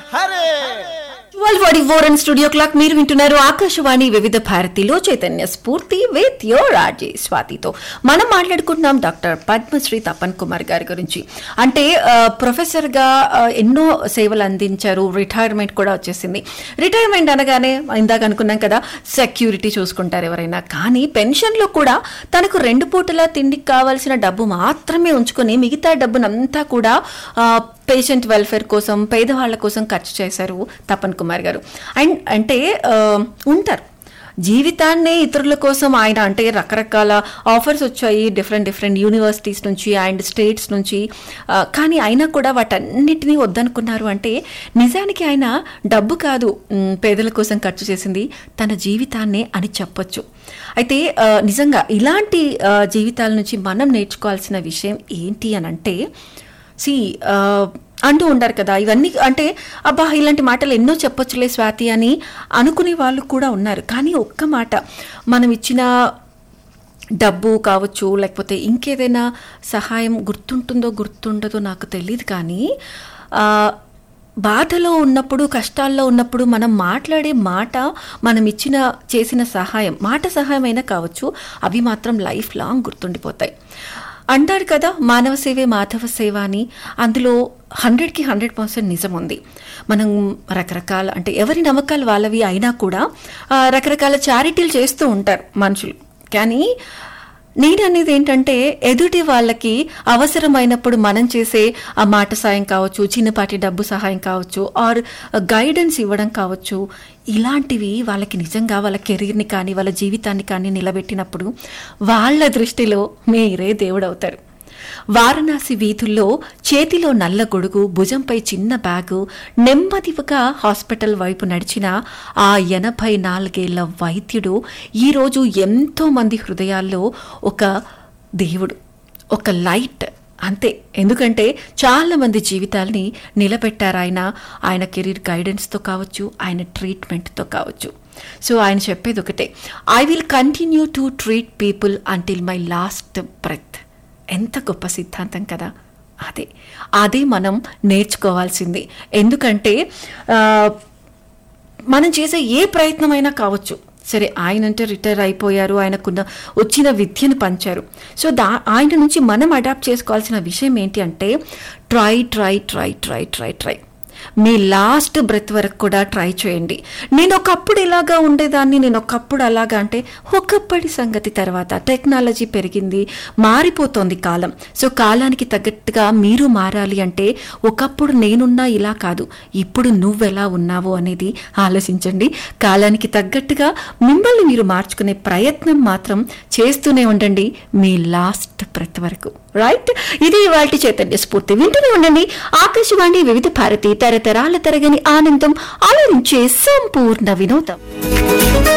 Hare twelve forty four and studio clock మీరు వింటున్నారు ఆకాశవాణి వివిధ భారతిలో చైతన్య స్ఫూర్తి విత్ యోర్ రాజే స్వాతితో మనం మాట్లాడుకుంటున్నాం డాక్టర్ పద్మశ్రీ తపన్ కుమార్ గారి గురించి అంటే ఆ, ప్రొఫెసర్గా ఆ, ఎన్నో సేవలు అందించారు రిటైర్మెంట్ కూడా వచ్చేసింది రిటైర్మెంట్ అనగానే ఇందాక అనుకున్నాం కదా సెక్యూరిటీ చూసుకుంటారు ఎవరైనా కానీ పెన్షన్లో కూడా తనకు రెండు పూటలా తిండికి కావాల్సిన డబ్బు మాత్రమే ఉంచుకొని మిగతా డబ్బునంతా కూడా ఆ, పేషెంట్ వెల్ఫేర్ కోసం పేదవాళ్ళ కోసం ఖర్చు చేశారు తపన్ కుమార్ గారు అండ్ అంటే ఆ, ఉంటారు జీవితాన్నే ఇతరుల కోసం ఆయన అంటే రకరకాల ఆఫర్స్ వచ్చాయి డిఫరెంట్ డిఫరెంట్ యూనివర్సిటీస్ నుంచి అండ్ స్టేట్స్ నుంచి ఆ, కానీ అయినా కూడా వాటన్నిటినీ వద్దనుకున్నారు అంటే నిజానికి ఆయన డబ్బు కాదు మ్, పేదల కోసం ఖర్చు చేసింది తన జీవితాన్నే అని చెప్పొచ్చు అయితే ఆ, నిజంగా ఇలాంటి ఆ, జీవితాల నుంచి మనం నేర్చుకోవాల్సిన విషయం ఏంటి అని అంటే సి అంటూ ఉంటారు కదా ఇవన్నీ అంటే అబ్బా ఇలాంటి మాటలు ఎన్నో చెప్పొచ్చులే స్వాతి అని అనుకునే వాళ్ళు కూడా ఉన్నారు కానీ ఒక్క మాట మనం ఇచ్చిన డబ్బు కావచ్చు లేకపోతే ఇంకేదైనా సహాయం గుర్తుంటుందో గుర్తుండదో నాకు తెలియదు కానీ ఆ, బాధలో ఉన్నప్పుడు కష్టాల్లో ఉన్నప్పుడు మనం మాట్లాడే మాట మనం ఇచ్చిన చేసిన సహాయం మాట సహాయం అయినా కావచ్చు అవి మాత్రం లైఫ్ లాంగ్ గుర్తుండిపోతాయి అంటారు కదా మానవ సేవే మాధవ సేవ అని అందులో హండ్రెడ్కి హండ్రెడ్ పర్సెంట్ నిజం ఉంది మనం రకరకాల అంటే ఎవరి నమ్మకాలు వాళ్ళవి అయినా కూడా ఆ, రకరకాల చారిటీలు చేస్తూ ఉంటారు మనుషులు కానీ నేను అనేది ఏంటంటే ఎదుటి వాళ్ళకి అవసరమైనప్పుడు మనం చేసే ఆ మాట సాయం కావచ్చు చిన్నపాటి డబ్బు సహాయం కావచ్చు ఆర్ గైడెన్స్ ఇవ్వడం కావచ్చు ఇలాంటివి వాళ్ళకి నిజంగా వాళ్ళ కెరీర్ని కానీ వాళ్ళ జీవితాన్ని కానీ నిలబెట్టినప్పుడు వాళ్ళ దృష్టిలో మీరే దేవుడవుతారు వారణాసి వీధుల్లో చేతిలో నల్ల గొడుగు భుజంపై చిన్న బ్యాగు నెమ్మదిగా హాస్పిటల్ వైపు నడిచిన ఆ ఎనభై నాలుగేళ్ల వైద్యుడు ఈరోజు ఎంతో మంది హృదయాల్లో ఒక దేవుడు ఒక లైట్ అంతే ఎందుకంటే చాలా మంది జీవితాల్ని నిలబెట్టారు ఆయన ఆయన కెరీర్ గైడెన్స్తో కావచ్చు ఆయన ట్రీట్మెంట్తో కావచ్చు సో ఆయన చెప్పేది ఒకటే I will continue to treat people until my last breath ఎంత గొప్ప సిద్ధాంతం కదా అదే అదే మనం నేర్చుకోవాల్సింది ఎందుకంటే ఆ, మనం చేసే ఏ ప్రయత్నమైనా కావచ్చు సరే ఆయన అంటే రిటైర్ అయిపోయారు ఆయనకున్న వచ్చిన విద్యను పంచారు సో దా ఆయన నుంచి మనం అడాప్ట్ చేసుకోవాల్సిన విషయం ఏంటి అంటే try try try try try try మీ లాస్ట్ బ్రెత్ వరకు కూడా ట్రై చేయండి నేను ఒకప్పుడు ఇలాగా ఉండేదాన్ని నేను ఒకప్పుడు అలాగా అంటే ఒకప్పటి సంగతి తర్వాత టెక్నాలజీ పెరిగింది మారిపోతోంది కాలం సో కాలానికి తగ్గట్టుగా మీరు మారాలి అంటే ఒకప్పుడు నేనున్నా ఇలా కాదు ఇప్పుడు నువ్వెలా ఉన్నావు అనేది ఆలోచించండి కాలానికి తగ్గట్టుగా మిమ్మల్ని మీరు మార్చుకునే ప్రయత్నం మాత్రం చేస్తూనే ఉండండి మీ లాస్ట్ బ్రెత్ వరకు రైట్ ఇది ఇవాళ చైతన్య స్ఫూర్తి వింటూనే ఉండండి ఆకాశవాణి వివిధ భారతి తరతరాల తరగని ఆనందం ఆలోచించే సంపూర్ణ వినోదం